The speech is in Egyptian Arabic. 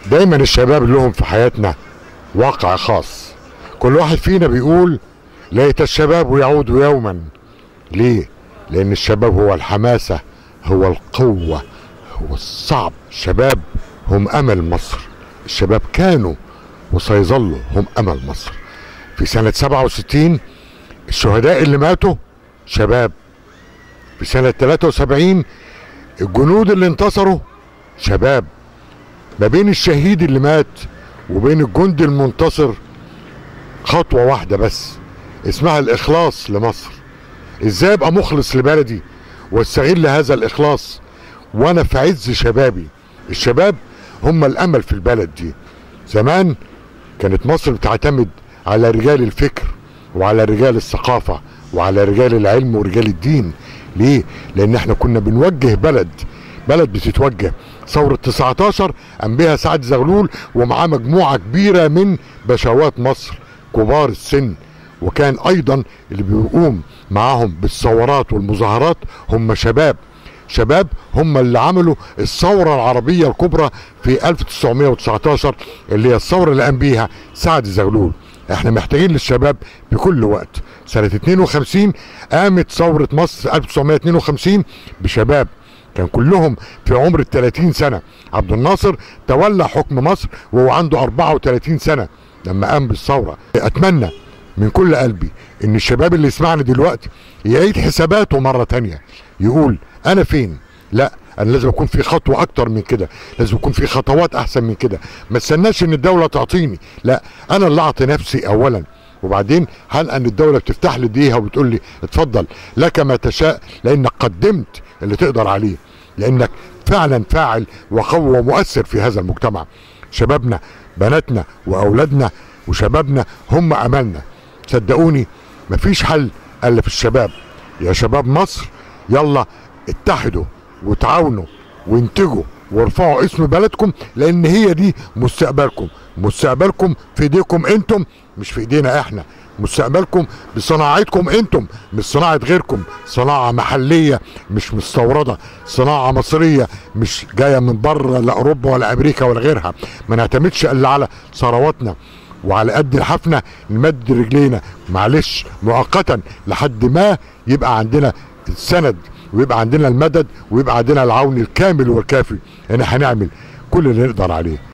دايما الشباب لهم في حياتنا واقع خاص كل واحد فينا بيقول ليت الشباب يعود يوما ليه لان الشباب هو الحماسة هو القوة هو الصعب الشباب هم امل مصر الشباب كانوا وسيظلوا هم امل مصر في سنة 67 الشهداء اللي ماتوا شباب في سنة 73 الجنود اللي انتصروا شباب ما بين الشهيد اللي مات وبين الجندي المنتصر خطوة واحدة بس اسمها الإخلاص لمصر ازاي ابقى مخلص لبلدي واستغل هذا الإخلاص وانا في عز شبابي الشباب هم الأمل في البلد دي زمان كانت مصر بتعتمد على رجال الفكر وعلى رجال الثقافة وعلى رجال العلم ورجال الدين ليه؟ لأن احنا كنا بنوجه بلد بلد بتتوجه ثورة 19 قام بها سعد زغلول ومعاه مجموعة كبيرة من بشوات مصر كبار السن وكان أيضا اللي بيقوم معاهم بالثورات والمظاهرات هم شباب شباب هم اللي عملوا الثورة العربية الكبرى في 1919 اللي هي الثورة اللي قام بيها سعد زغلول احنا محتاجين للشباب بكل وقت سنة 52 قامت ثورة مصر 1952 بشباب كان كلهم في عمر ال 30 سنة عبد الناصر تولى حكم مصر وهو عنده 34 سنة لما قام بالثورة اتمنى من كل قلبي ان الشباب اللي يسمعني دلوقتي يعيد حساباته مرة تانية يقول انا فين لا انا لازم اكون في خطوه اكتر من كده لازم يكون في خطوات احسن من كده ما استناش ان الدوله تعطيني لا انا اللي اعطي نفسي اولا وبعدين هل ان الدوله بتفتح لي ايديها وبتقول لي اتفضل لك ما تشاء لانك قدمت اللي تقدر عليه لانك فعلا فاعل وقوي ومؤثر في هذا المجتمع شبابنا بناتنا واولادنا وشبابنا هم املنا صدقوني مفيش حل الا في الشباب يا شباب مصر يلا اتحدوا وتعاونوا وانتجوا وارفعوا اسم بلدكم لان هي دي مستقبلكم مستقبلكم في ايديكم انتم مش في ايدينا احنا مستقبلكم بصناعتكم انتم مش صناعة غيركم صناعة محلية مش مستوردة صناعة مصرية مش جاية من بره لا اوروبا ولا امريكا ولا غيرها ما نعتمدش الا على ثرواتنا وعلى قد الحفنة نمد رجلينا معلش مؤقتا لحد ما يبقى عندنا السند ويبقى عندنا المدد ويبقى عندنا العون الكامل والكافي ان هنعمل كل اللي نقدر عليه